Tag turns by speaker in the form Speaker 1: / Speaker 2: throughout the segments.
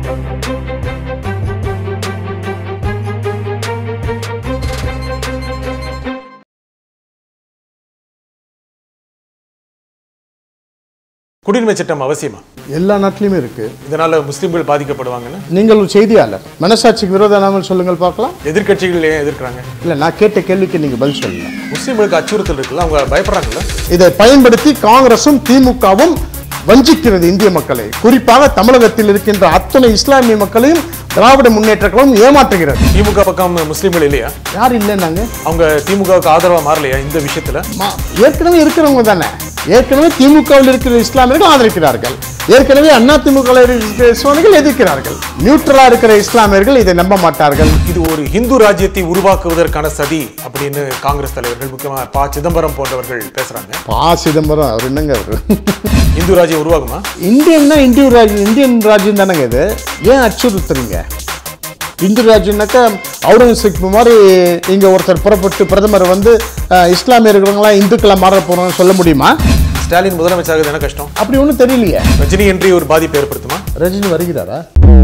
Speaker 1: குடியுரிமை சட்டம் அவசியமா
Speaker 2: எல்லா நாட்டிலையுமே இருக்கு
Speaker 1: இதனால முஸ்லிம்கள் பாதிக்கப்படுவாங்கன்னு
Speaker 2: நீங்கள் ஒரு செய்தியாளர் மனசாட்சிக்கு விரோதம் இல்லாமல் சொல்லுங்கள் பார்க்கலாம்
Speaker 1: எதிர்க்கட்சிகள் ஏன் எதிர்க்கிறாங்க
Speaker 2: இல்லை நான் கேட்ட கேள்விக்கு நீங்கள் பதில் சொல்லல
Speaker 1: முஸ்லிம்களுக்கு அச்சுறுத்தல் இருக்குல்ல அவங்க பயப்படுறாங்கல்ல
Speaker 2: இதை பயன்படுத்தி காங்கிரசும் திமுகவும் வஞ்சிக்கிறது இந்திய மக்களை குறிப்பாக தமிழகத்தில் இருக்கின்ற அத்தனை இஸ்லாமிய மக்களையும் திராவிட முன்னேற்ற கழகம் ஏமாற்றுகிறது
Speaker 1: திமுக பக்கம் முஸ்லிம்கள் இல்லையா
Speaker 2: யார் இல்லைன்னாங்க
Speaker 1: அவங்க திமுகவுக்கு ஆதரவா மாறலையா இந்த விஷயத்துல
Speaker 2: மா- ஏற்கனவே இருக்கிறவங்க தானே ஏற்கனவே திமுகவில் இருக்கிற இஸ்லாமியர்கள் ஆதரிக்கிறார்கள் ஏற்கனவே அண்ணா திமுக இஸ்லாமியர்கள் எதிர்க்கிறார்கள் நியூட்ரலா இருக்கிற இஸ்லாமியர்கள் இதை நம்ப மாட்டார்கள்
Speaker 1: இது ஒரு இந்து ராஜ்யத்தை உருவாக்குவதற்கான சதி அப்படின்னு காங்கிரஸ் தலைவர்கள் முக்கியமா ப சிதம்பரம் போன்றவர்கள் பேசுறாங்க
Speaker 2: பா சிதம்பரம் அவர் என்னங்க அவர்
Speaker 1: இந்து ராஜ்யம் உருவாகுமா
Speaker 2: இந்தியன்னா இந்திய ராஜ்யம் இந்தியன் ராஜ்யம் தானேங்க இது ஏன் அச்சுறுத்துறீங்க இந்து ராஜ்யம்னாக்கா அவுரங்கசீப் மாதிரி இங்க ஒருத்தர் புறப்பட்டு பிரதமர் வந்து அஹ், இஸ்லாமியர்கள்லாம் இந்துக்களா மாற போறோம்னு சொல்ல முடியுமா
Speaker 1: ஸ்டாலின் முதலமைச்சராக என்ன கஷ்டம்
Speaker 2: அப்படி ஒன்றும் தெரியலையே
Speaker 1: ரஜினி என்று ஒரு பாதிப்பு ஏற்படுத்துமா
Speaker 2: ரஜினி வருகிறாரா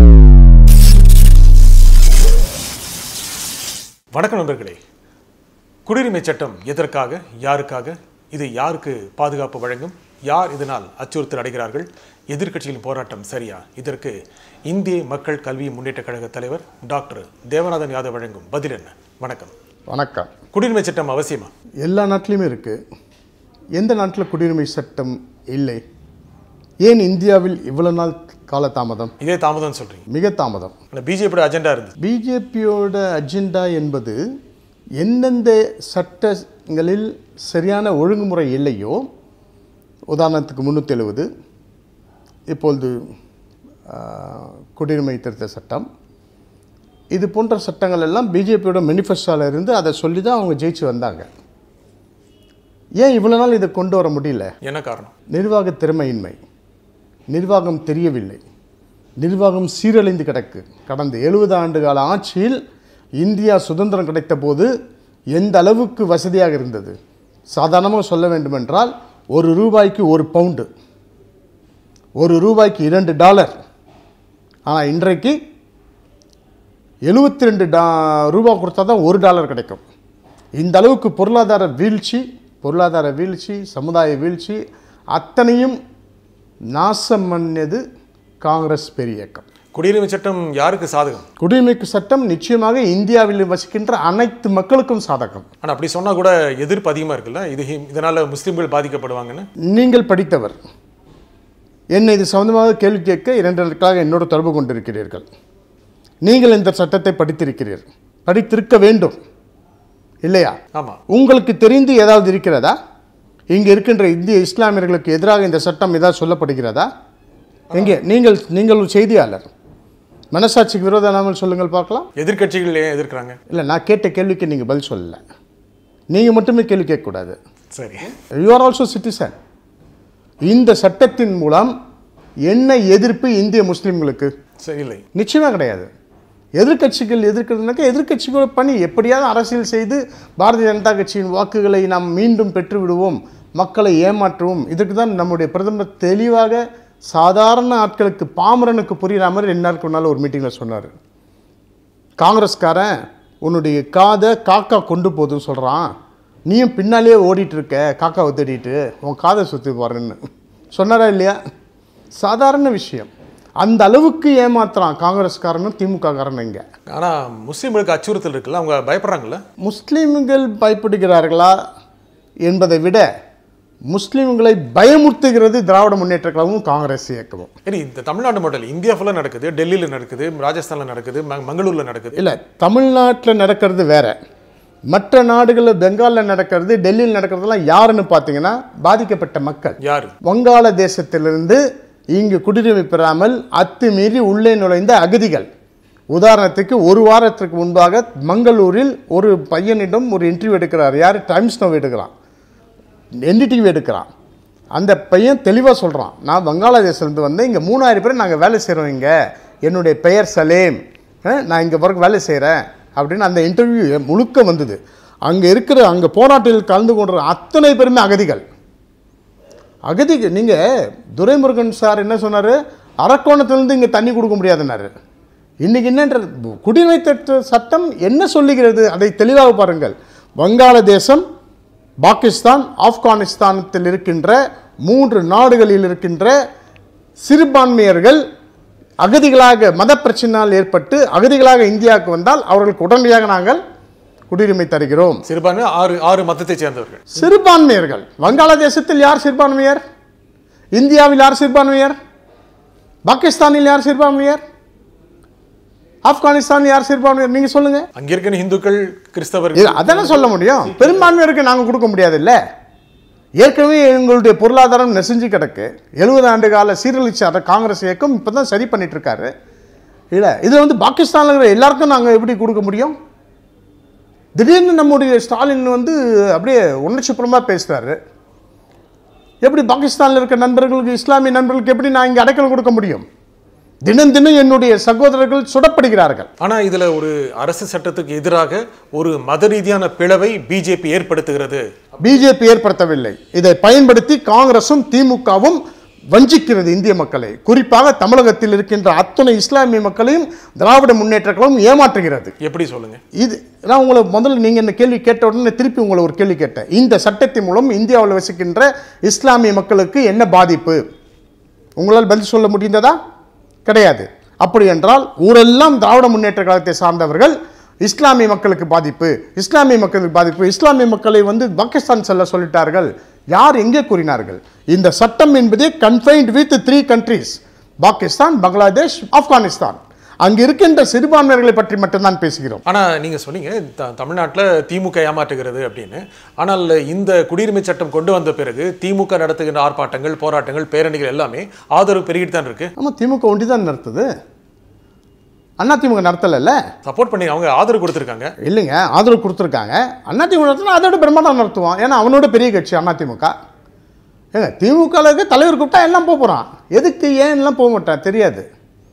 Speaker 1: வணக்கம் நண்பர்களே குடியுரிமை சட்டம் எதற்காக யாருக்காக இது யாருக்கு பாதுகாப்பு வழங்கும் யார் இதனால் அச்சுறுத்தல் அடைகிறார்கள் எதிர்க்கட்சிகளின் போராட்டம் சரியா இதற்கு இந்திய மக்கள் கல்வி முன்னேற்ற கழக தலைவர் டாக்டர் தேவநாதன் யாதவ் வழங்கும் பதில் என்ன வணக்கம்
Speaker 2: வணக்கம்
Speaker 1: குடியுரிமை சட்டம் அவசியமா
Speaker 2: எல்லா நாட்டிலையுமே இருக்கு எந்த நாட்டில் குடியுரிமை சட்டம் இல்லை ஏன் இந்தியாவில் இவ்வளவு நாள் காலதாமதம்
Speaker 1: இதே தாமதம் சொல்றீங்க
Speaker 2: மிக தாமதம்
Speaker 1: ஆனா பிஜேபியோட அஜெண்டா இருந்தது
Speaker 2: பிஜேபியோட அஜெண்டா என்பது எந்தெந்த சட்டங்களில் சரியான ஒழுங்குமுறை இல்லையோ உதாரணத்துக்கு முந்நூற்றி எழுபது இப்பொழுது ஆ, குடியுரிமை திருத்த சட்டம் இது போன்ற சட்டங்கள் எல்லாம் பிஜேபியோட மேனிஃபெஸ்டோவில் இருந்து அதை சொல்லி தான் அவங்க ஜெயிச்சு வந்தாங்க ஏன் இவ்வளோ நாள் இதை கொண்டு வர முடியல
Speaker 1: என்ன காரணம்
Speaker 2: நிர்வாக திறமையின்மை நிர்வாகம் தெரியவில்லை நிர்வாகம் சீரழிந்து கிடக்கு கடந்த எழுபது ஆண்டு கால ஆட்சியில் இந்தியா சுதந்திரம் கிடைத்த போது எந்த அளவுக்கு வசதியாக இருந்தது சாதாரணமாக சொல்ல வேண்டுமென்றால் ஒரு ரூபாய்க்கு ஒரு பவுண்டு ஒரு ரூபாய்க்கு இரண்டு டாலர் ஆனால் இன்றைக்கு எழுபத்தி ரெண்டு டா ரூபா கொடுத்தா தான் ஒரு டாலர் கிடைக்கும் இந்த அளவுக்கு பொருளாதார வீழ்ச்சி பொருளாதார வீழ்ச்சி சமுதாய வீழ்ச்சி அத்தனையும் நாசம் பண்ணது காங்கிரஸ் பெரிய இயக்கம்
Speaker 1: குடியுரிமை சட்டம் யாருக்கு சாதகம்
Speaker 2: குடியுரிமைக்கு சட்டம் நிச்சயமாக இந்தியாவில் வசிக்கின்ற அனைத்து மக்களுக்கும் சாதகம்
Speaker 1: ஆனா அப்படி சொன்னா கூட எதிர்ப்பு அதிகமா இருக்குல்ல இது ஹி- இதனால முஸ்லிம்கள் பாதிக்கப்படுவாங்கன்னு
Speaker 2: நீங்கள் படித்தவர் என்னை இது சம்பந்தமாக கேள்வி கேட்க இரண்டு நாட்களாக என்னோடு தொடர்பு கொண்டிருக்கிறீர்கள் நீங்கள் இந்த சட்டத்தை படித்திருக்கிறீர்கள் படித்திருக்க வேண்டும் இல்லையா
Speaker 1: ஆமா
Speaker 2: உங்களுக்கு தெரிந்து ஏதாவது இருக்கிறதா இங்கே இருக்கின்ற இந்திய இஸ்லாமியர்களுக்கு எதிராக இந்த சட்டம் ஏதாவது சொல்லப்படுகிறதா எங்கே நீங்கள் நீங்கள் ஒரு செய்தியாளர் மனசாட்சிக்கு விரோதம் இல்லாமல் சொல்லுங்கள் பார்க்கலாம்
Speaker 1: எதிர்க்கட்சிகள் ஏன் எதிர்க்கிறாங்க
Speaker 2: இல்லை நான் கேட்ட கேள்விக்கு நீங்கள் பதில் சொல்லலை நீங்கள் மட்டுமே கேள்வி கேட்கக்கூடாது
Speaker 1: சரி
Speaker 2: யூ ஆர் ஆல்சோ சிட்டிசன் இந்த சட்டத்தின் மூலம் என்ன எதிர்ப்பு இந்திய முஸ்லிம்களுக்கு
Speaker 1: சரி இல்லை
Speaker 2: நிச்சயமாக கிடையாது எதிர்க்கட்சிகள் எதிர்க்கிறதுனாக்கா எதிர்க்கட்சிகளோட பணி எப்படியாவது அரசியல் செய்து பாரதிய ஜனதா கட்சியின் வாக்குகளை நாம் மீண்டும் பெற்று விடுவோம் மக்களை ஏமாற்றுவோம் இதுக்கு தான் நம்முடைய பிரதமர் தெளிவாக சாதாரண ஆட்களுக்கு பாமரனுக்கு புரிகிற மாதிரி ரெண்டு நாளுக்கு முன்னால் ஒரு மீட்டிங்கில் சொன்னார் காங்கிரஸ்காரன் உன்னுடைய காதை காக்கா கொண்டு போகுதுன்னு சொல்கிறான் நீயும் பின்னாலேயே ஓடிட்டு இருக்க காக்காவை தேடிட்டு உன் காதை சுற்றி போறேன்னு சொன்னாரா இல்லையா சாதாரண விஷயம் அந்த அளவுக்கு ஏமாத்துறான் காங்கிரஸ்காரனும் திமுக காரனும் இங்கே
Speaker 1: ஆனா முஸ்லிம்களுக்கு அச்சுறுத்தல் இருக்குல்ல அவங்க பயப்படுறாங்கல்ல
Speaker 2: முஸ்லீம்கள் பயப்படுகிறார்களா என்பதை விட முஸ்லீம்களை பயமுறுத்துகிறது திராவிட முன்னேற்ற கழகமும் காங்கிரஸ் இயக்கமும்
Speaker 1: சரி இந்த தமிழ்நாடு மாடல் இந்தியா ஃபுல்லா நடக்குது டெல்லியில நடக்குது ராஜஸ்தான்ல நடக்குது ம- மங்களூர்ல நடக்குது
Speaker 2: இல்லை தமிழ்நாட்டில் நடக்கிறது வேற மற்ற நாடுகளில் பெங்காலில் நடக்கிறது டெல்லியில் நடக்கிறதுலாம் யாருன்னு பார்த்தீங்கன்னா பாதிக்கப்பட்ட மக்கள்
Speaker 1: யாரு
Speaker 2: வங்காள தேசத்திலிருந்து இங்கு குடியுரிமை பெறாமல் அத்துமீறி உள்ளே நுழைந்த அகதிகள் உதாரணத்துக்கு ஒரு வாரத்திற்கு முன்பாக மங்களூரில் ஒரு பையனிடம் ஒரு இன்டர்வியூ எடுக்கிறார் யார் டைம்ஸ் நோவ் எடுக்கிறான் என்டிடிவி எடுக்கிறான் அந்த பையன் தெளிவாக சொல்கிறான் நான் வங்காளதேசத்துலேருந்து வந்தேன் இங்கே மூணாயிரம் பேர் நாங்கள் வேலை செய்கிறோம் இங்கே என்னுடைய பெயர் சலேம் அஹ், நான் இங்கே பிறகு வேலை செய்கிறேன் அப்படின்னு அந்த இன்டர்வியூ முழுக்க வந்தது அங்கே இருக்கிற அங்கே போராட்டத்தில் கலந்து கொண்ட அத்தனை பேருமே அகதிகள் அகதிக்கு நீங்கள் துரைமுருகன் சார் என்ன சொன்னார் அரக்கோணத்திலிருந்து இங்கே தண்ணி கொடுக்க முடியாதுன்னாரு இன்னைக்கு என்னன்ற குடியுரிமை திட்ட சட்டம் என்ன சொல்லுகிறது அதை தெளிவாக பாருங்கள் வங்காளதேசம் பாகிஸ்தான் ஆப்கானிஸ்தானத்தில் இருக்கின்ற மூன்று நாடுகளில் இருக்கின்ற சிறுபான்மையர்கள் அகதிகளாக மத பிரச்சனையால் ஏற்பட்டு அகதிகளாக இந்தியாவுக்கு வந்தால் அவர்களுக்கு உடனடியாக நாங்கள் குடியுரிமை தருகிறோம்
Speaker 1: சிறுபான்மை ஆறு ஆறு மதத்தை சேர்ந்தவர்கள்
Speaker 2: சிறுபான்மையர்கள் வங்காளதேசத்தில் யார் சிறுபான்மையர் இந்தியாவில் யார் சிறுபான்மையர் பாகிஸ்தானில் யார் சிறுபான்மையர் ஆப்கானிஸ்தானில் யார் சிறுபான்மையர் நீங்க சொல்லுங்க
Speaker 1: அங்க இருக்கிற இந்துக்கள் கிறிஸ்தவர்கள்
Speaker 2: இது அதானே சொல்ல முடியும் பெரும்பான்மையருக்கு நாங்கள் கொடுக்க முடியாது இல்ல ஏற்கனவே எங்களுடைய பொருளாதாரம் நெசிஞ்சு கிடக்கு எழுபது ஆண்டு கால சீரழிச்ச அதை காங்கிரஸ் இயக்கம் இப்போ தான் சரி பண்ணிட்டு இருக்காரு இல்லை இது வந்து பாகிஸ்தானில் இருக்கிற எல்லாருக்கும் நாங்கள் எப்படி கொடுக்க முடியும் திடீர்னு நம்முடைய ஸ்டாலின் வந்து அப்படியே உணர்ச்சிபுறமாக பேசுகிறாரு எப்படி பாகிஸ்தானில் இருக்க நண்பர்களுக்கு இஸ்லாமிய நண்பர்களுக்கு எப்படி நான் இங்கே அடைக்கலம் கொடுக்க முடியும் தினம் தினம் என்னுடைய சகோதரர்கள் சுடப்படுகிறார்கள்
Speaker 1: ஆனா இதுல ஒரு அரசு சட்டத்துக்கு எதிராக ஒரு மத ரீதியான பிளவை பிஜேபி ஏற்படுத்துகிறது
Speaker 2: பிஜேபி ஏற்படுத்தவில்லை இதை பயன்படுத்தி காங்கிரசும் திமுகவும் வஞ்சிக்கிறது இந்திய மக்களை குறிப்பாக தமிழகத்தில் இருக்கின்ற அத்துணை இஸ்லாமிய மக்களையும் திராவிட முன்னேற்ற கழகம் ஏமாற்றுகிறது
Speaker 1: எப்படி சொல்லுங்க
Speaker 2: இது நான் உங்களை முதல்ல நீங்கள் இந்த கேள்வி கேட்ட உடனே திருப்பி உங்களை ஒரு கேள்வி கேட்டேன் இந்த சட்டத்தின் மூலம் இந்தியாவில் வசிக்கின்ற இஸ்லாமிய மக்களுக்கு என்ன பாதிப்பு உங்களால் பதில் சொல்ல முடிந்ததா கிடையாது அப்படி என்றால் ஊரெல்லாம் திராவிட முன்னேற்ற கழகத்தை சார்ந்தவர்கள் இஸ்லாமிய மக்களுக்கு பாதிப்பு இஸ்லாமிய மக்களுக்கு பாதிப்பு இஸ்லாமிய மக்களை வந்து பாகிஸ்தான் செல்ல சொல்லிட்டார்கள் யார் எங்கே கூறினார்கள் இந்த சட்டம் என்பதே confined with three countries Pakistan Bangladesh Afghanistan அங்கு இருக்கின்ற சிறுபான்மையர்களை பற்றி மட்டும்தான் பேசுகிறோம்
Speaker 1: ஆனா நீங்க சொன்னீங்க த- தமிழ்நாட்டுல திமுக ஏமாற்றுகிறது அப்படின்னு ஆனால் இந்த குடியுரிமை சட்டம் கொண்டு வந்த பிறகு திமுக நடத்துகின்ற ஆர்ப்பாட்டங்கள் போராட்டங்கள் பேரணிகள் எல்லாமே ஆதரவு பெருகிட்டு தான் இருக்கு
Speaker 2: ஆமாம் திமுக ஒண்டி தான் நடத்துது அண்ணா திமுக நடத்தலைல்ல
Speaker 1: சப்போர்ட் பண்ணி அவங்க ஆதரவு கொடுத்துருக்காங்க
Speaker 2: இல்லைங்க ஆதரவு கொடுத்துருக்காங்க அண்ணா திமுக நடத்தினா அதோட பிரம்மாண்டம் நடத்துவான் ஏன்னா அவனோட பெரிய கட்சி அண்ணா திமுக ஏங்க திமுகவில் இருக்க தலைவர் கூப்பிட்டா எல்லாம் போக போகிறான் எதுக்கு ஏன்லாம் போக மாட்டான் தெரியாது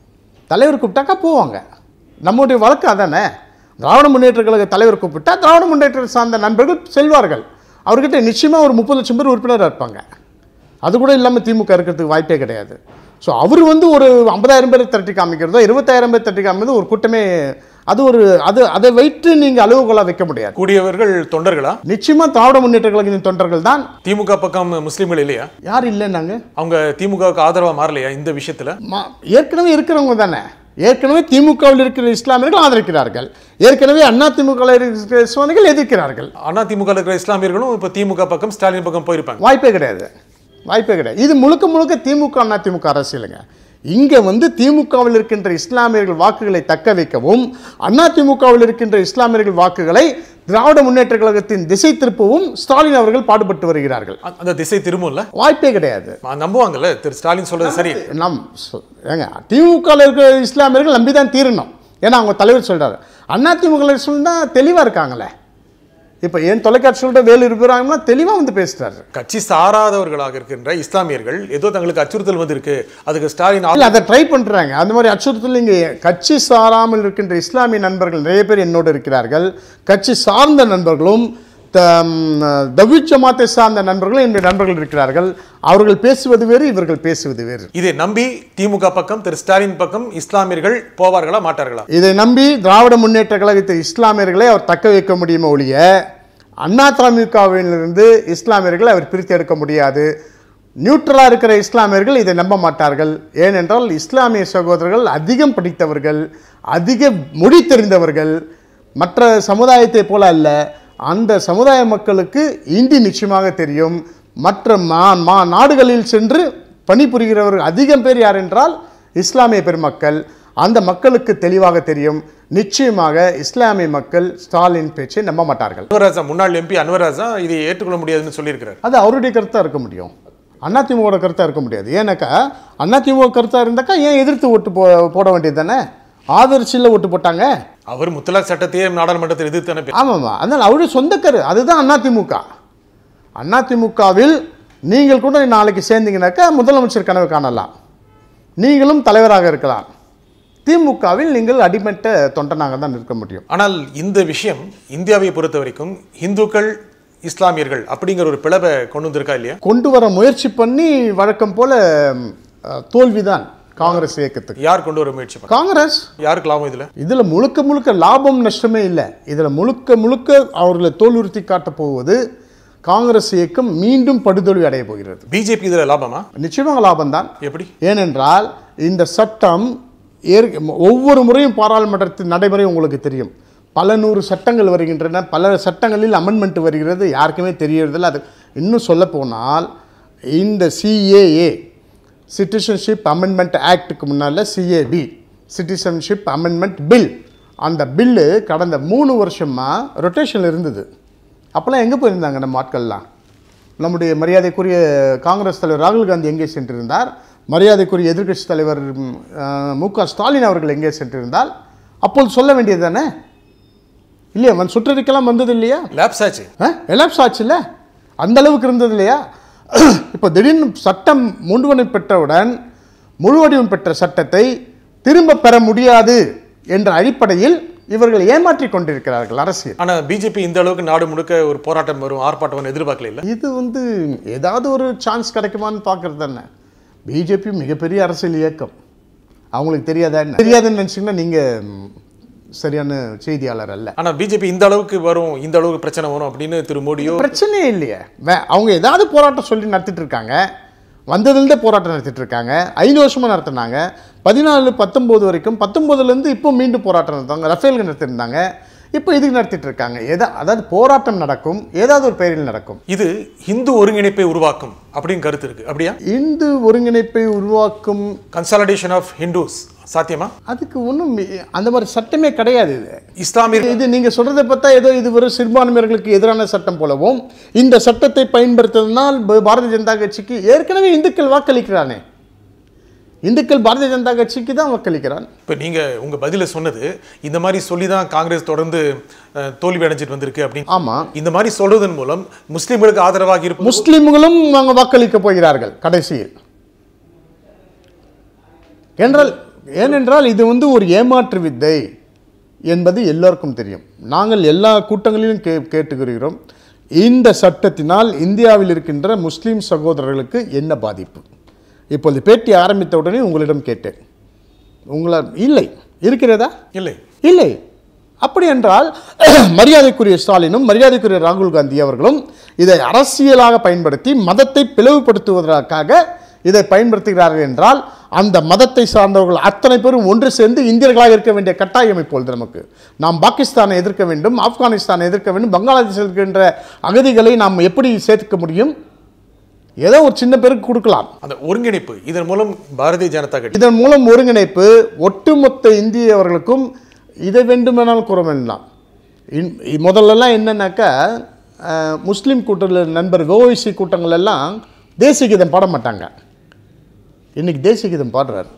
Speaker 2: தலைவர் கூப்பிட்டாக்கா போவாங்க நம்முடைய வழக்கு அதானே திராவிட முன்னேற்ற கழக தலைவர் கூப்பிட்டா திராவிட முன்னேற்ற சார்ந்த நண்பர்கள் செல்வார்கள் அவர்கிட்ட நிச்சயமாக ஒரு முப்பது லட்சம் பேர் உறுப்பினராக இருப்பாங்க அது கூட இல்லாமல் திமுக இருக்கிறதுக்கு வாய்ப்பே கிடையாது ஸோ அவர் வந்து ஒரு ஐம்பதாயிரம் பேர் தட்டி காமிக்கிறதோ இருபத்தாயிரம் பேர் தட்டி காமிக்கிறதோ ஒரு கூட்டமே அது ஒரு அது அதை வைத்து நீங்கள் அளவுகோலாக வைக்க முடியாது
Speaker 1: கூடியவர்கள் தொண்டர்களா
Speaker 2: நிச்சயமாக திராவிட முன்னேற்ற கழகத்தின் தொண்டர்கள் தான்
Speaker 1: திமுக பக்கம் முஸ்லீம்கள் இல்லையா
Speaker 2: யார் இல்லைன்னாங்க
Speaker 1: அவங்க திமுகவுக்கு ஆதரவா மாறலையா இந்த விஷயத்துல
Speaker 2: மா- ஏற்கனவே இருக்கிறவங்க தானே ஏற்கனவே திமுகவில் இருக்கிற இஸ்லாமியர்கள் ஆதரிக்கிறார்கள் ஏற்கனவே அண்ணா திமுகவில் இருக்கிற இஸ்லாமியர்கள் எதிர்க்கிறார்கள்
Speaker 1: அண்ணா திமுக இருக்கிற இஸ்லாமியர்களும் இப்ப திமுக பக்கம் ஸ்டாலின் பக்கம் போயிருப்பாங்க
Speaker 2: வாய்ப்பே கிடையாது வாய்ப்பே கிடையாது இது முழுக்க முழுக்க திமுக அண்ணா திமுக அரசியலுங்க இங்கே வந்து திமுகவில் இருக்கின்ற இஸ்லாமியர்கள் வாக்குகளை தக்க வைக்கவும் அண்ணா திமுகவில் இருக்கின்ற இஸ்லாமியர்கள் வாக்குகளை திராவிட முன்னேற்ற கழகத்தின் திசை திருப்பவும் ஸ்டாலின் அவர்கள் பாடுபட்டு வருகிறார்கள்
Speaker 1: அ- அந்த திசை திரும்பும்ல
Speaker 2: வாய்ப்பே கிடையாது
Speaker 1: நம்புவாங்கல்ல திரு ஸ்டாலின் சொல்றது சரி
Speaker 2: நம் சொ- ஏங்க திமுகவில் இருக்கிற இஸ்லாமியர்கள் நம்பி தான் தீரணும் ஏன்னா அவங்க தலைவர் சொல்றாரு அண்ணா திமுக தான் தெளிவாக இருக்காங்களே இப்போ என் தொலைக்காட்சியோட வேலு இருக்கிறாங்கன்னா தெளிவாக வந்து பேசுறாரு
Speaker 1: கட்சி சாராதவர்களாக இருக்கின்ற இஸ்லாமியர்கள் ஏதோ தங்களுக்கு அச்சுறுத்தல் வந்திருக்கு அதுக்கு ஸ்டாலின்
Speaker 2: இல்ல அதை ட்ரை பண்றாங்க அந்த மாதிரி அச்சுறுத்தல் இங்கே கட்சி சாராமல் இருக்கின்ற இஸ்லாமிய நண்பர்கள் நிறைய பேர் என்னோடு இருக்கிறார்கள் கட்சி சார்ந்த நண்பர்களும் த- ம், தவ்ஹீத் ஜமாத்தை சார்ந்த நண்பர்களும் என்னுடைய நண்பர்கள் இருக்கிறார்கள் அவர்கள் பேசுவது வேறு இவர்கள் பேசுவது வேறு
Speaker 1: இதை நம்பி திமுக பக்கம் திரு ஸ்டாலின் பக்கம் இஸ்லாமியர்கள் போவார்களா மாட்டார்களா
Speaker 2: இதை நம்பி திராவிட முன்னேற்ற கழகத்தை இஸ்லாமியர்களை அவர் தக்க வைக்க முடியுமே ஒழிய அண்ணா திமுகவிலிருந்து இஸ்லாமியர்களை அவர் பிரித்து எடுக்க முடியாது நியூட்ரலாக இருக்கிற இஸ்லாமியர்கள் இதை நம்ப மாட்டார்கள் ஏனென்றால் இஸ்லாமிய சகோதரர்கள் அதிகம் படித்தவர்கள் அதிக மொழி தெரிந்தவர்கள் மற்ற சமுதாயத்தை போல அல்ல அந்த சமுதாய மக்களுக்கு இந்தி நிச்சயமாக தெரியும் மற்ற மா மா நாடுகளில் சென்று பணிபுரிகிறவர்கள் அதிகம் பேர் யார் என்றால் இஸ்லாமிய பெருமக்கள் அந்த மக்களுக்கு தெளிவாக தெரியும் நிச்சயமாக இஸ்லாமிய மக்கள் ஸ்டாலின் பேச்சை நம்ப மாட்டார்கள்
Speaker 1: அன்வராஜா முன்னாள் எம்பி அன்வராஜா இதை ஏற்றுக்கொள்ள முடியாதுன்னு சொல்லியிருக்கிறார்
Speaker 2: அது அவருடைய கருத்தாக இருக்க முடியும் அதிமுகவோட கருத்தாக இருக்க முடியாது ஏன்னாக்கா அதிமுக கருத்தாக இருந்தாக்கா ஏன் எதிர்த்து ஓட்டு போ போட வேண்டியது தானே ஆதரிச்சில் ஓட்டு போட்டாங்க
Speaker 1: அவர் முத்தலாக் சட்டத்தையே நாடாளுமன்றத்தில் எதிர்த்து அனுப்பி
Speaker 2: ஆமாம்மா அதனால் அவருடைய சொந்த கரு அதுதான் அதிமுக அதிமுகவில் நீங்கள் கூட நாளைக்கு சேர்ந்தீங்கன்னாக்கா முதலமைச்சர் கனவு காணலாம் நீங்களும் தலைவராக இருக்கலாம் திமுகவில் நீங்கள் அடிமட்ட தொண்டனாக தான் இருக்க முடியும் ஆனால்
Speaker 1: ஆனால் இந்த விஷயம் இந்தியாவை பொறுத்த வரைக்கும் இந்துக்கள் இஸ்லாமியர்கள் அப்படிங்கிற ஒரு பிளவை கொண்டு வந்திருக்கா இல்லையா
Speaker 2: கொண்டு வர முயற்சி பண்ணி வழக்கம் போல தோல்விதான் காங்கிரஸ் இயக்கத்துக்கு
Speaker 1: யார் கொண்டு வர முயற்சி பண்ண
Speaker 2: காங்கிரஸ்
Speaker 1: யாருக்கு லாபம் இதுல
Speaker 2: இதுல முழுக்க முழுக்க லாபம் நஷ்டமே இல்லை இதுல முழுக்க முழுக்க அவர்களை தோலுறுத்தி காட்டப் போவது காங்கிரஸ் இயக்கம் மீண்டும் படுதோல்வி அடைய போகிறது
Speaker 1: பிஜேபி இதுல லாபமா
Speaker 2: நிச்சயமாக லாபம் தான்
Speaker 1: எப்படி
Speaker 2: ஏனென்றால் இந்த சட்டம் ஏற் ஒவ்வொரு முறையும் பாராளுமன்றத்தில் நடைமுறை உங்களுக்கு தெரியும் பல நூறு சட்டங்கள் வருகின்றன பல சட்டங்களில் அமெண்ட்மெண்ட் வருகிறது யாருக்குமே தெரியறதில்ல அது இன்னும் சொல்லப் போனால் இந்த சிஏஏ சிட்டிசன்ஷிப் அமெண்ட்மெண்ட் ஆக்டுக்கு முன்னால் சிஏபி சிட்டிசன்ஷிப் அமெண்ட்மெண்ட் பில் அந்த பில்லு கடந்த மூணு வருஷமாக ரொட்டேஷனில் இருந்தது அப்போல்லாம் எங்கே போயிருந்தாங்க நம்ம ஆட்கள்லாம் நம்முடைய மரியாதைக்குரிய காங்கிரஸ் தலைவர் ராகுல் காந்தி எங்கே சென்றிருந்தார் மரியாதைக்குரிய எதிர்க்கட்சி தலைவர் ம், அஹ், மு க ஸ்டாலின் அவர்கள் எங்கே சென்றிருந்தால் அப்போது சொல்ல வேண்டியது தானே இல்லையா அவன் சுற்றறிக்கைலாம் வந்தது இல்லையா
Speaker 1: லேப்ஸ் ஆச்சு
Speaker 2: எலாப்ஸ் ஆச்சுல்ல அந்த அளவுக்கு இருந்தது இல்லையா இப்போ திடீர்னு சட்டம் முழுவதும் பெற்றவுடன் முழுவடிவம் பெற்ற சட்டத்தை திரும்ப பெற முடியாது என்ற அடிப்படையில் இவர்கள் ஏமாற்றிக் கொண்டிருக்கிறார்கள் அரசியல்
Speaker 1: ஆனா பிஜேபி இந்த அளவுக்கு நாடு முழுக்க ஒரு போராட்டம் வரும் ஆர்ப்பாட்டம் வரும் எதிர்பார்க்கல இல்ல
Speaker 2: இது வந்து ஏதாவது ஒரு சான்ஸ் கிடைக்குமான்னு பார்க்கறது தானே பிஜேபி மிகப்பெரிய அரசியல் இயக்கம் அவங்களுக்கு தெரியாதா என்ன தெரியாதுன்னு நினச்சிங்கன்னா நீங்கள் சரியான செய்தியாளர் அல்ல
Speaker 1: ஆனா பிஜேபி இந்த அளவுக்கு வரும் இந்த அளவுக்கு பிரச்சனை வரும் அப்படின்னு திரு மோடியோ
Speaker 2: பிரச்சனையே இல்லையே வே- அவங்க ஏதாவது போராட்டம் சொல்லி நடத்திட்டு இருக்காங்க வந்ததுலேருந்தே போராட்டம் நடத்திட்டு இருக்காங்க ஐந்து வருஷமா நடத்தினாங்க பதினாலு பத்தொம்போது வரைக்கும் பத்தொம்போதுலேருந்து இப்போ மீண்டும் போராட்டம் நடத்தாங்க ரஃபேலுக்கு நடத்திருந்தாங்க இப்போ இதுக்கு நடத்திட்டு இருக்காங்க எதா அதாவது போராட்டம் நடக்கும் ஏதாவது ஒரு பெயரில் நடக்கும்
Speaker 1: இது இந்து ஒருங்கிணைப்பை உருவாக்கும் அப்படின்னு கருத்து இருக்கு அப்படியா
Speaker 2: இந்து ஒருங்கிணைப்பை உருவாக்கும்
Speaker 1: கன்சாலிடேஷன் ஆஃப் ஹிந்துஸ் சாத்தியமா
Speaker 2: அதுக்கு ஒன்றும் அந்த மாதிரி சட்டமே கிடையாது இது
Speaker 1: இஸ்லாமிய
Speaker 2: இது நீங்க சொல்றதை பார்த்தா ஏதோ இது ஒரு சிறுபான்மையர்களுக்கு எதிரான சட்டம் போலவும் இந்த சட்டத்தை பயன்படுத்துவதனால் ப- பாரதிய ஜனதா கட்சிக்கு ஏற்கனவே இந்துக்கள் வாக்களிக்கிறானே இந்துக்கள் பாரதிய ஜனதா கட்சிக்கு தான் வாக்களிக்கிறான்
Speaker 1: இப்போ நீங்க உங்க பதில சொன்னது இந்த மாதிரி சொல்லி தான் காங்கிரஸ் தொடர்ந்து அஹ், தோல்வி அடைஞ்சிட்டு வந்திருக்கு அப்படின்னு
Speaker 2: ஆமா
Speaker 1: இந்த மாதிரி சொல்றதன் மூலம் முஸ்லிம்களுக்கு ஆதரவாக இருப்பது
Speaker 2: முஸ்லிம்களும் அவங்க வாக்களிக்க போகிறார்கள் கடைசியில் என்றால் ஏனென்றால் இது வந்து ஒரு ஏமாற்று வித்தை என்பது எல்லோருக்கும் தெரியும் நாங்கள் எல்லா கூட்டங்களிலும் கே கேட்டுக்கிறோம் இந்த சட்டத்தினால் இந்தியாவில் இருக்கின்ற முஸ்லிம் சகோதரர்களுக்கு என்ன பாதிப்பு இப்பொழுது பேட்டி ஆரம்பித்த உடனே உங்களிடம் கேட்டேன் உங்களை இல்லை இருக்கிறதா
Speaker 1: இல்லை
Speaker 2: இல்லை அப்படி என்றால் மரியாதைக்குரிய ஸ்டாலினும் மரியாதைக்குரிய ராகுல் காந்தி அவர்களும் இதை அரசியலாக பயன்படுத்தி மதத்தை பிளவுபடுத்துவதற்காக இதை பயன்படுத்துகிறார்கள் என்றால் அந்த மதத்தை சார்ந்தவர்கள் அத்தனை பேரும் ஒன்று சேர்ந்து இந்தியர்களாக இருக்க வேண்டிய கட்டாயம் இப்பொழுது நமக்கு நாம் பாகிஸ்தானை எதிர்க்க வேண்டும் ஆப்கானிஸ்தானை எதிர்க்க வேண்டும் பங்களாதேஷ் இருக்கின்ற அகதிகளை நாம் எப்படி சேர்த்துக்க முடியும் ஏதோ ஒரு சின்ன பேருக்கு கொடுக்கலாம்
Speaker 1: அந்த ஒருங்கிணைப்பு இதன் மூலம் பாரதிய ஜனதா கட்சி
Speaker 2: இதன் மூலம் ஒருங்கிணைப்பு ஒட்டுமொத்த இந்தியவர்களுக்கும் இதை வேண்டுமானால் கூற வேண்டாம் இன் இ- முதல்லலாம் என்னன்னாக்கா அஹ், முஸ்லீம் கூட்டத்தில் நண்பர் ஓவைசி கூட்டங்கள் எல்லாம் தேசிய கீதம் பாட மாட்டாங்க இன்னைக்கு தேசிய கீதம் பாடுறாரு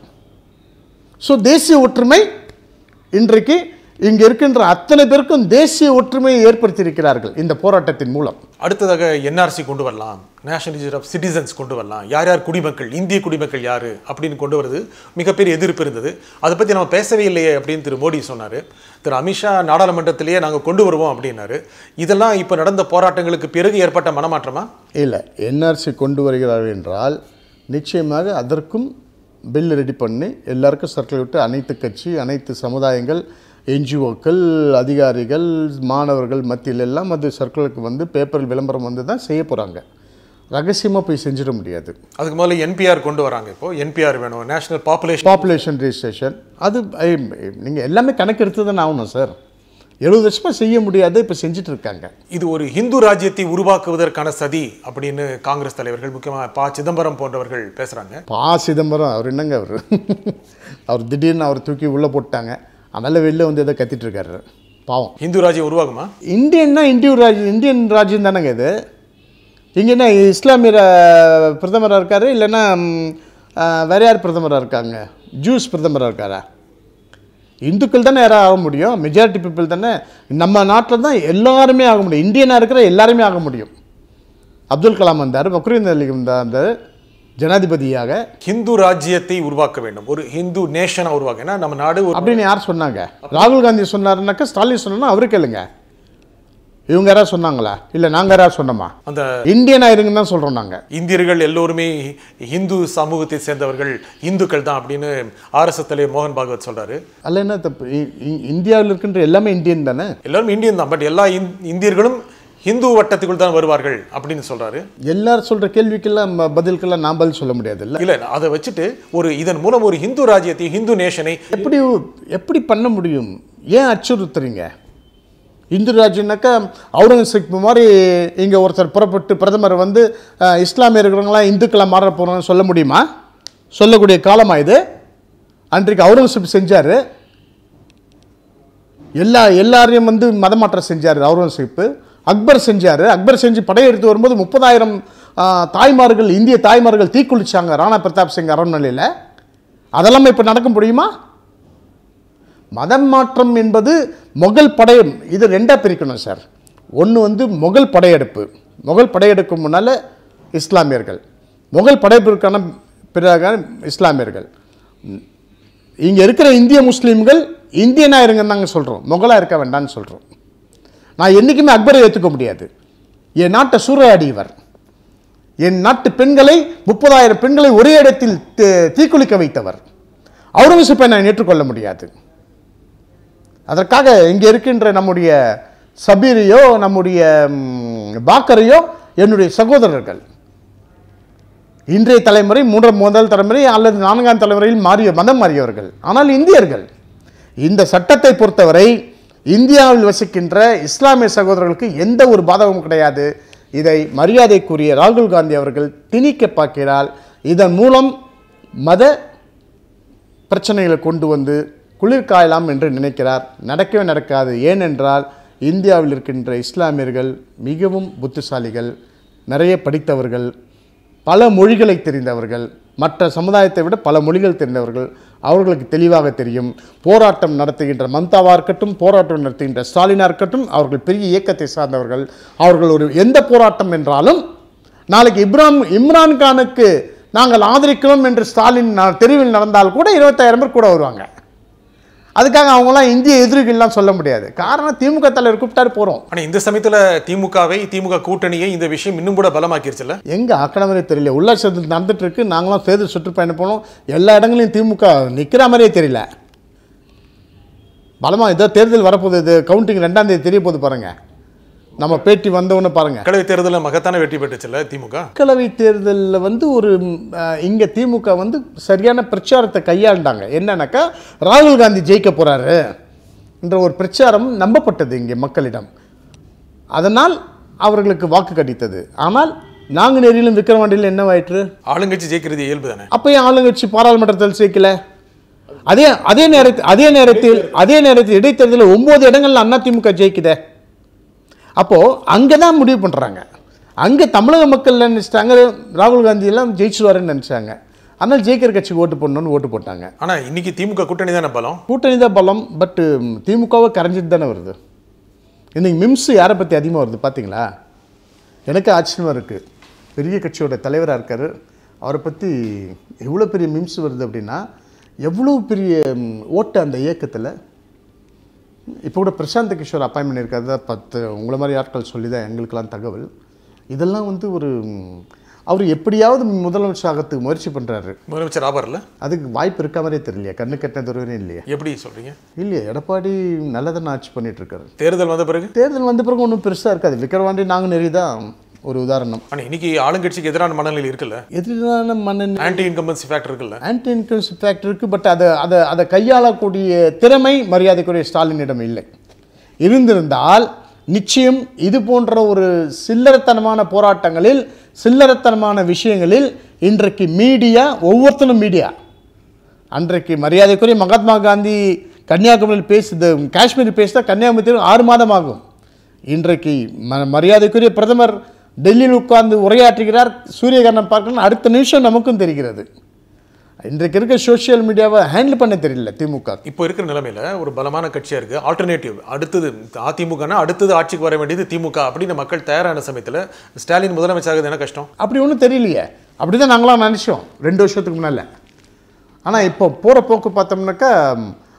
Speaker 2: ஸோ தேசிய ஒற்றுமை இன்றைக்கு இங்கே இருக்கின்ற அத்தனை பேருக்கும் தேசிய ஒற்றுமையை ஏற்படுத்தியிருக்கிறார்கள் இந்த போராட்டத்தின் மூலம்
Speaker 1: அடுத்ததாக என்ஆர்சி கொண்டு வரலாம் நேஷனல் ரிஜிஸ்டர் ஆஃப் சிட்டிசன்ஸ் கொண்டு வரலாம் யார் யார் குடிமக்கள் இந்திய குடிமக்கள் யார் அப்படின்னு கொண்டு வருது மிகப்பெரிய எதிர்ப்பு இருந்தது அதை பற்றி நம்ம பேசவே இல்லையே அப்படின்னு திரு மோடி சொன்னார் திரு அமித்ஷா நாடாளுமன்றத்திலேயே நாங்கள் கொண்டு வருவோம் அப்படின்னாரு இதெல்லாம் இப்போ நடந்த போராட்டங்களுக்கு பிறகு ஏற்பட்ட மனமாற்றமா
Speaker 2: இல்லை என்ஆர்சி கொண்டு வருகிறார்கள் என்றால் நிச்சயமாக அதற்கும் பில் ரெடி பண்ணி எல்லாருக்கும் சர்க்கிள் விட்டு அனைத்து கட்சி அனைத்து சமுதாயங்கள் என்ஜிஓக்கள் அதிகாரிகள் மாணவர்கள் மத்தியில் எல்லாம் அது சர்க்கிளுக்கு வந்து பேப்பரில் விளம்பரம் வந்து தான் செய்ய போகிறாங்க ரகசியமாக போய் செஞ்சிட முடியாது
Speaker 1: அதுக்கு முதல்ல என்பிஆர் கொண்டு வராங்க இப்போ என்பிஆர் வேணும் நேஷனல் பாப்புலேஷன்
Speaker 2: பாப்புலேஷன் ரெஜிஸ்ட்ரேஷன் அது நீங்கள் எல்லாமே கணக்கு எடுத்து தான் ஆகணும் சார் எழுபது வருஷமாக செய்ய முடியாது இப்போ செஞ்சுட்டு இருக்காங்க
Speaker 1: இது ஒரு ஹிந்து ராஜ்யத்தை உருவாக்குவதற்கான சதி அப்படின்னு காங்கிரஸ் தலைவர்கள் முக்கியமாக ப சிதம்பரம் போன்றவர்கள் பேசுறாங்க
Speaker 2: பா சிதம்பரம் அவர் என்னங்க அவர் அவர் திடீர்னு அவர் தூக்கி உள்ளே போட்டாங்க அதனால் வெளில வந்து ஏதோ கத்திட்டு இருக்காரு பாவம்
Speaker 1: ஹிந்து ராஜ்யம் உருவாகுமா
Speaker 2: இந்தியன்னா இந்திய ராஜ்யம் இந்தியன் ராஜ்யம் தானேங்க இது இங்கே என்ன இஸ்லாமிய ர- பிரதமரா இருக்காரு இல்லைன்னா ம், ஆ, வேற யார் பிரதமராக இருக்காங்க ஜூஸ் பிரதமராக இருக்காரா இந்துக்கள் தானே யாராவது ஆக முடியும் மெஜாரிட்டி பீப்புள் தானே நம்ம நாட்டில் தான் எல்லாருமே ஆக முடியும் இந்தியனாக இருக்கிற எல்லாருமே ஆக முடியும் அப்துல் கலாம் வந்தார் பக்ரீன் அலி வந்தார் ஜனாதிபதியாக
Speaker 1: ஹிந்து ராஜ்யத்தை உருவாக்க வேண்டும் ஒரு ஹிந்து நேஷனா உருவாக்க ஏன்னா நம்ம நாடு ஒரு
Speaker 2: அப்படின்னு யார் சொன்னாங்க ராகுல் காந்தி சொன்னாருனாக்கா ஸ்டாலின் சொன்னா அவரு கேளுங்க இவங்க யாராவது சொன்னாங்களா இல்லை நாங்கள் யாராவது சொன்னோமா
Speaker 1: அந்த
Speaker 2: இந்தியனாக இருங்கன்னு தான் சொல்கிறோம் நாங்கள்
Speaker 1: இந்தியர்கள் எல்லோருமே இந்து சமூகத்தை சேர்ந்தவர்கள் இந்துக்கள் தான் அப்படின்னு ஆர்எஸ்எஸ் தலைவர் மோகன் பாகவத் சொல்றாரு
Speaker 2: அல்ல என்ன தப்பு இ- இ- இந்தியாவில் இருக்கின்ற எல்லாமே இந்தியன் தானே
Speaker 1: எல்லாரும் இந்தியன் தான் பட் எல்லா இந்- இந்தியர்களும் இந்து வட்டத்துக்குள் தான் வருவார்கள் அப்படின்னு சொல்றாரு
Speaker 2: எல்லாரும் சொல்கிற கேள்விக்கெல்லாம் ம- பதிலுக்கெல்லாம் நான் பதில் சொல்ல முடியாது இல்லை
Speaker 1: இல்ல அதை வச்சுட்டு ஒரு இதன் மூலம் ஒரு ஹிந்து ராஜ்யத்தை ஹிந்து நேஷனை
Speaker 2: எப்படி எப்படி பண்ண முடியும் ஏன் அச்சுறுத்துறீங்க இந்து ராஜ்யம்னாக்கா அவுரங்கசீப் மாதிரி இங்கே ஒருத்தர் புறப்பட்டு பிரதமர் வந்து அஹ், இஸ்லாமிய இருக்கிறவங்களாம் இந்துக்களாக மாற போகிறோம்னு சொல்ல முடியுமா சொல்லக்கூடிய காலமா இது அன்றைக்கு அவுரங்கசீப் செஞ்சார் எல்லா எல்லாரையும் வந்து மதமாற்றம் செஞ்சார் அவுரங்கசீப் அக்பர் செஞ்சார் அக்பர் செஞ்சு படையெடுத்து வரும்போது முப்பதாயிரம் தாய்மார்கள் இந்திய தாய்மார்கள் தீக்குளிச்சாங்க ராணா பிரதாப் சிங் அரண்மனையில் அதெல்லாம் இப்போ நடக்க முடியுமா மதம் மாற்றம் என்பது முகல் படை இது ரெண்டாக பிரிக்கணும் சார் ஒன்று வந்து முகல் படையெடுப்பு முகல் படையெடுப்பு முன்னால் இஸ்லாமியர்கள் முகல் படையெடுப்புக்கான பிறகு இஸ்லாமியர்கள் இங்கே இருக்கிற இந்திய முஸ்லீம்கள் இந்தியனாக இருங்கன்னு நாங்கள் சொல்கிறோம் முகலாக இருக்க வேண்டாம்னு சொல்கிறோம் நான் என்றைக்குமே அக்பரை ஏற்றுக்க முடியாது என் நாட்டை சூறையாடியவர் என் நாட்டு பெண்களை முப்பதாயிரம் பெண்களை ஒரே இடத்தில் தீ- தீக்குளிக்க வைத்தவர் அவுரங்கசீப்பை நான் ஏற்றுக்கொள்ள முடியாது அதற்காக இங்கே இருக்கின்ற நம்முடைய சபீரையோ நம்முடைய ம், பாக்கரையோ என்னுடைய சகோதரர்கள் இன்றைய தலைமுறை மூன்றாம் முதல் தலைமுறை அல்லது நான்காம் தலைமுறையில் மாறிய மதம் மாறியவர்கள் ஆனால் இந்தியர்கள் இந்த சட்டத்தை பொறுத்தவரை இந்தியாவில் வசிக்கின்ற இஸ்லாமிய சகோதரர்களுக்கு எந்த ஒரு பாதகமும் கிடையாது இதை மரியாதைக்குரிய ராகுல் காந்தி அவர்கள் திணிக்க பார்க்கிறால் இதன் மூலம் மத பிரச்சனைகளை கொண்டு வந்து குளிர்காயலாம் என்று நினைக்கிறார் நடக்கவே நடக்காது ஏனென்றால் இந்தியாவில் இருக்கின்ற இஸ்லாமியர்கள் மிகவும் புத்திசாலிகள் நிறைய படித்தவர்கள் பல மொழிகளை தெரிந்தவர்கள் மற்ற சமுதாயத்தை விட பல மொழிகள் தெரிந்தவர்கள் அவர்களுக்கு தெளிவாக தெரியும் போராட்டம் நடத்துகின்ற மம்தாவா இருக்கட்டும் போராட்டம் நடத்துகின்ற ஸ்டாலினா இருக்கட்டும் அவர்கள் பெரிய இயக்கத்தை சார்ந்தவர்கள் அவர்கள் ஒரு எந்த போராட்டம் என்றாலும் நாளைக்கு இப்ராம் இம்ரான் கானுக்கு நாங்கள் ஆதரிக்கிறோம் என்று ஸ்டாலின் நா- தெருவில் நடந்தால் கூட இருபத்தாயிரம் பேர் கூட வருவாங்க அதுக்காக அவங்களாம் இந்திய எதிரிகள்லாம் சொல்ல முடியாது காரணம் திமுக தலைவர் கூப்பிட்டாரு போகிறோம்
Speaker 1: ஆனா இந்த சமயத்துல திமுகவை திமுக கூட்டணியை இந்த விஷயம் இன்னும் கூட பலமாக்கிருச்சுல்ல
Speaker 2: எங்கே ஆக்கணவரே தெரியல உள்ளாட்சத்தில் நடந்துட்டு இருக்கு நாங்களாம் தேர்தல் சுற்றுப்பயணம் போனோம் எல்லா இடங்களையும் திமுக நிற்கிற மாதிரியே தெரியல பலமாக ஏதோ தேர்தல் வரப்போகுது இது கவுண்டிங் ரெண்டாம் தேதி தெரிய போகுது பாருங்க நம்ம பேட்டி வந்தவொன்னு பாருங்க
Speaker 1: மக்களவை தேர்தலில் மகத்தான வெற்றி பெற்றுச்சுல்ல திமுக
Speaker 2: மக்களவை தேர்தலில் வந்து ஒரு இங்கே திமுக வந்து சரியான பிரச்சாரத்தை கையாண்டாங்க என்னன்னாக்கா ராகுல் காந்தி ஜெயிக்க போகிறாரு என்ற ஒரு பிரச்சாரம் நம்பப்பட்டது இங்கே மக்களிடம் அதனால் அவர்களுக்கு வாக்கு கிடைத்தது ஆனால் நாங்குநேரியிலும் விக்கிரவாண்டியிலும் என்னவாயிற்று
Speaker 1: ஆளுங்கட்சி ஜெயிக்கிறது இயல்பு தானே
Speaker 2: அப்பயும் ஆளுங்கட்சி பாராளுமன்றத்தில் சேர்க்கல அதே அதே நேரத்தில் அதே நேரத்தில் அதே நேரத்தில் இடைத்தேர்தலில் ஒன்பது இடங்கள்ல அதிமுக ஜெயிக்குதே அப்போ அங்கே தான் முடிவு பண்ணுறாங்க அங்கே தமிழக மக்கள் நினைச்சிட்டாங்க ராகுல் காந்தி எல்லாம் ஜெயிச்சுருவாருன்னு நினைச்சாங்க ஆனால் ஜெயிக்கிற கட்சிக்கு ஓட்டு போடணும்னு ஓட்டு போட்டாங்க
Speaker 1: ஆனா இன்னைக்கு திமுக கூட்டணி தானே பலம்
Speaker 2: கூட்டணி தான் பலம் பட்டு திமுகவை கரைஞ்சிட்டு தானே வருது இன்னைக்கு மிம்ஸ் யாரை பற்றி அதிகமாக வருது பார்த்தீங்களா எனக்கு ஆச்சரியமாக இருக்குது பெரிய கட்சியோட தலைவராக இருக்கார் அவரை பற்றி எவ்வளோ பெரிய மிம்ஸ் வருது அப்படின்னா எவ்வளோ பெரிய ம், ஓட்டு அந்த இயக்கத்தில் இப்போ கூட பிரசாந்த் கிஷோர் அப்பாயின் பண்ணியிருக்காரு பத்து உங்களை மாதிரி ஆட்கள் சொல்லி தான் எங்களுக்கெல்லாம் தகவல் இதெல்லாம் வந்து ஒரு ம், அவர் எப்படியாவது முதலமைச்சர் ஆகிறதுக்கு முயற்சி பண்ணுறாரு
Speaker 1: முதலமைச்சர் ஆபார்ல
Speaker 2: அதுக்கு வாய்ப்பு இருக்க மாதிரியே தெரியலையா கண்ணு கட்டின துறவரையும் இல்லையா
Speaker 1: எப்படி சொல்றீங்க
Speaker 2: இல்லையா எடப்பாடி நல்லதான ஆட்சி பண்ணிட்டு இருக்காரு
Speaker 1: தேர்தல் வந்த பிறகு
Speaker 2: தேர்தல் வந்த பிறகு ஒன்றும் பெருசாக இருக்காது விக்கிரவாண்டி நாங்கள் நெறி தான் ஒரு உதாரணம்
Speaker 1: ஆனா இன்னைக்கு ஆளுங்கட்சிக்கு எதிரான மனநிலை இருக்குல்ல
Speaker 2: எதிரான மன்னன்
Speaker 1: ஆன்டி இன்கம்பன்சி ஃபேக்டர் இருக்குல்ல
Speaker 2: ஆன்டி இன்கம்ஸ் ஃபேக்ட் இருக்குது பட் அதை அதை அதை கையாளக்கூடிய திறமை மரியாதைக்குரிய ஸ்டாலினிடம் இல்லை இருந்திருந்தால் நிச்சயம் இது போன்ற ஒரு சில்லறத்தனமான போராட்டங்களில் சில்லறத்தனமான விஷயங்களில் இன்றைக்கு மீடியா ஒவ்வொருத்தரும் மீடியா அன்றைக்கு மரியாதைக்குரிய மகாத்மா காந்தி கன்னியாகுமரியில் பேசுது காஷ்மீர் பேசினா கன்னியாகுமரி ஆறு மாதம் ஆகும் இன்றைக்கு ம மரியாதைக்குரிய பிரதமர் டெல்லியில் உட்கார்ந்து உரையாற்றுகிறார் சூரியகாந்தம் பார்க்கணும் அடுத்த நிமிஷம் நமக்கும் தெரிகிறது இன்றைக்கு இருக்க சோஷியல் மீடியாவை ஹேண்டில் பண்ண தெரியல திமுக
Speaker 1: இப்போ இருக்கிற நிலைமையில ஒரு பலமான கட்சியா இருக்கு ஆல்டர்னேட்டிவ் அடுத்தது அதிமுகனா அடுத்தது ஆட்சிக்கு வர வேண்டியது திமுக அப்படின்னு மக்கள் தயாரான சமயத்துல ஸ்டாலின் முதலமைச்சர் ஆகுது என்ன கஷ்டம்
Speaker 2: அப்படி ஒன்றும் தெரியலையே அப்படி தான் நாங்களாம் நினச்சோம் ரெண்டு வருஷத்துக்கு முன்னால் ஆனால் இப்போ போகிற போக்கு பார்த்தோம்னாக்கா ம்,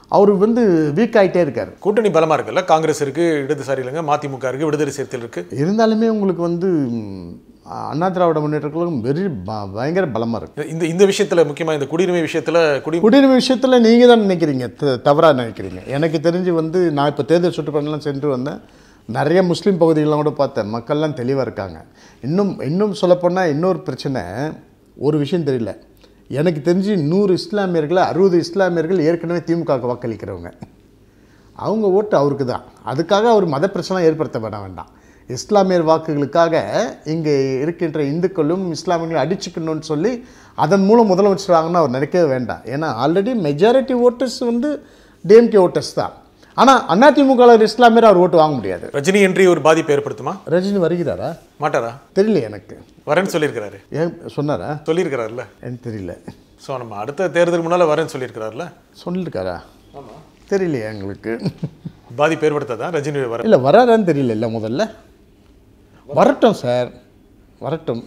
Speaker 2: அவர் வந்து வீக் ஆயிட்டே இருக்கார்
Speaker 1: கூட்டணி பலமா இருக்குல்ல காங்கிரஸ் இருக்கு இடதுசாரி இல்லைங்க மதிமுக இருக்கு விடுதலை சிறுத்தைகள் இருக்கு
Speaker 2: இருந்தாலுமே உங்களுக்கு வந்து ம், அண்ணா திராவிட முன்னேற்ற கழகம் வெறி ப- பயங்கர பலமாக இருக்கு
Speaker 1: இந்த இந்த விஷயத்துல முக்கியமா இந்த குடியுரிமை விஷயத்துல குடி
Speaker 2: குடியுரிமை விஷயத்தில் நீங்கள் தான் நினைக்கிறீங்க தவறாக நினைக்கிறீங்க எனக்கு தெரிஞ்சு வந்து நான் இப்போ தேர்தல் சுற்றுப்பயணம்லாம் சென்று வந்தேன் நிறைய முஸ்லீம் பகுதிகளெலாம் கூட பார்த்தேன் மக்கள்லாம் தெளிவாக இருக்காங்க இன்னும் இன்னும் சொல்லப்போனால் இன்னொரு பிரச்சனை ஒரு விஷயம் தெரியல எனக்கு தெரிஞ்சு நூறு இஸ்லாமியர்கள் அறுபது இஸ்லாமியர்கள் ஏற்கனவே திமுகவுக்கு வாக்களிக்கிறவங்க அவங்க ஓட்டு அவருக்கு தான் அதுக்காக அவர் மத பிரச்சனை ஏற்படுத்த வேண வேண்டாம் இஸ்லாமியர் வாக்குகளுக்காக இங்கே இருக்கின்ற இந்துக்களும் இஸ்லாமியர்களும் அடிச்சுக்கணும்னு சொல்லி அதன் மூலம் முதலமைச்சர் வாங்கினா அவர் நினைக்கவே வேண்டாம் ஏன்னா ஆல்ரெடி மெஜாரிட்டி ஓட்டர்ஸ் வந்து டிஎம்கே ஓட்டர்ஸ் தான் ஆனால் அதிமுகவில் இஸ்லாமியர் அவர் ஓட்டு வாங்க முடியாது
Speaker 1: ரஜினி என்றி ஒரு பாதிப்பு ஏற்படுத்துமா
Speaker 2: ரஜினி வருகிறாரா
Speaker 1: மாட்டாரா
Speaker 2: தெரியல எனக்கு
Speaker 1: வரேன்னு சொல்லியிருக்கிறாரு
Speaker 2: ஏன் சொன்னாரா
Speaker 1: சொல்லியிருக்கிறாருல்ல
Speaker 2: எனக்கு தெரியல
Speaker 1: ஸோ நம்ம அடுத்த தேர்தலுக்கு முன்னால வரேன்னு சொல்லியிருக்கிறாருல்ல
Speaker 2: சொல்லியிருக்காரா தெரியலையே எங்களுக்கு
Speaker 1: பாதிப்பு ஏற்படுத்தாதா ரஜினி வர
Speaker 2: இல்லை வராதான்னு தெரியல இல்லை முதல்ல வரட்டும் சார் வரட்டும்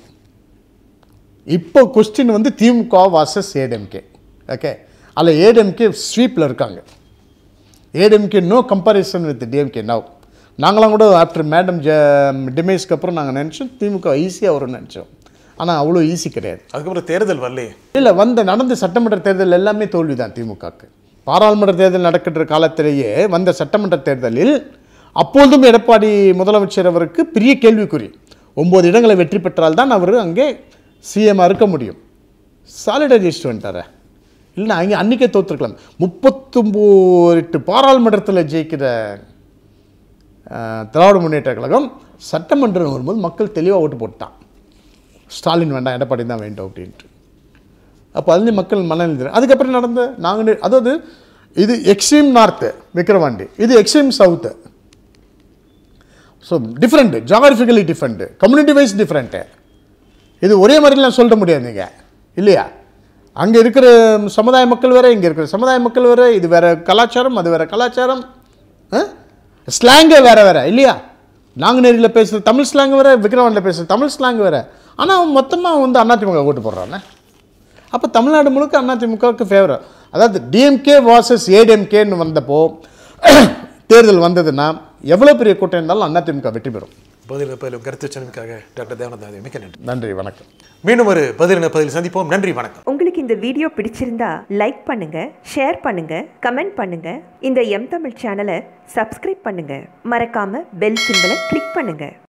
Speaker 2: இப்போ கொஸ்டின் வந்து திமுக வாசஸ் ஏடிஎம்கே ஓகே அதில் ஏடிஎம்கே ஸ்வீப்பில் இருக்காங்க ADMK no comparison with DMK now நாங்களாம் கூட ஆஃப்டர் மேடம் ஜ டிமேஸ்க்கு அப்புறம் நாங்கள் நினச்சோம் திமுக ஈஸியாக வரும்னு நினச்சோம் ஆனால் அவ்வளோ ஈஸி கிடையாது
Speaker 1: அதுக்கப்புறம் தேர்தல் வரலையே
Speaker 2: இல்லை வந்த நடந்த சட்டமன்ற தேர்தல் எல்லாமே தோல்வி தான் திமுகக்கு பாராளுமன்ற தேர்தல் நடக்கின்ற காலத்திலேயே வந்த சட்டமன்ற தேர்தலில் அப்பொழுதும் எடப்பாடி முதலமைச்சர் அவருக்கு பெரிய கேள்விக்குறி ஒம்பது இடங்களை வெற்றி பெற்றால் தான் அவர் அங்கே சிஎம் இருக்க முடியும் சாலிடாக ஜெயிச்சுட்டு வந்துட்டாரே இல்லைன்னா அங்கே அன்றைக்கே தோற்றுருக்கலாம் முப்பத்தொம்போது எட்டு பாராளுமன்றத்தில் ஜெயிக்கிற அஹ், திராவிட முன்னேற்ற கழகம் சட்டமன்றம் வரும்போது மக்கள் தெளிவாக ஓட்டு போட்டான் ஸ்டாலின் வேண்டாம் எடப்பாடி தான் வேண்டும் அப்படின்ட்டு அப்போ அதுலேயும் மக்கள் மனநிலை அதுக்கப்புறம் நடந்த நாங்கள் அதாவது இது எக்ஸ்ட்ரீம் நார்த்து விக்ரவாண்டி இது extreme south so different geographically different community wise different இது ஒரே மாதிரிலாம் சொல்ல முடியாது நீங்கள் இல்லையா அங்கே இருக்கிற சமுதாய மக்கள் வேறு இங்கே இருக்கிற சமுதாய மக்கள் வேறு இது வேறு கலாச்சாரம் அது வேறு கலாச்சாரம் ஸ்லாங்கே வேறு வேறு இல்லையா நாங்குநேரியில் பேசுகிற தமிழ் ஸ்லாங் வேறு விக்ரவாண்டியில் பேசுகிற தமிழ் ஸ்லாங் வேறு ஆனால் மொத்தமாக வந்து அதிமுக ஓட்டு போடுறானே அப்போ தமிழ்நாடு முழுக்க அதிமுகவுக்கு ஃபேவர் அதாவது டிஎம்கே வாசஸ் ஏடிஎம்கேன்னு வந்தப்போ தேர்தல் வந்ததுன்னா எவ்வளோ பெரிய கூட்டம் இருந்தாலும் அதிமுக வெற்றி பெறும்
Speaker 1: பதில் பதிலும் கருத்து சொன்னதுக்காக டாக்டர் தேவனந்தா மிக்க நன்றி
Speaker 2: நன்றி வணக்கம்
Speaker 1: மீண்டும் ஒரு பதில் பதில் சந்திப்போம் நன்றி வணக்கம்
Speaker 3: உங்களுக்கு இந்த வீடியோ பிடிச்சிருந்தா லைக் பண்ணுங்க ஷேர் பண்ணுங்க கமெண்ட் பண்ணுங்க இந்த எம் தமிழ் சேனலை சப்ஸ்கிரைப் பண்ணுங்க மறக்காம பெல் சிம்பலை கிளிக் பண்ணுங்க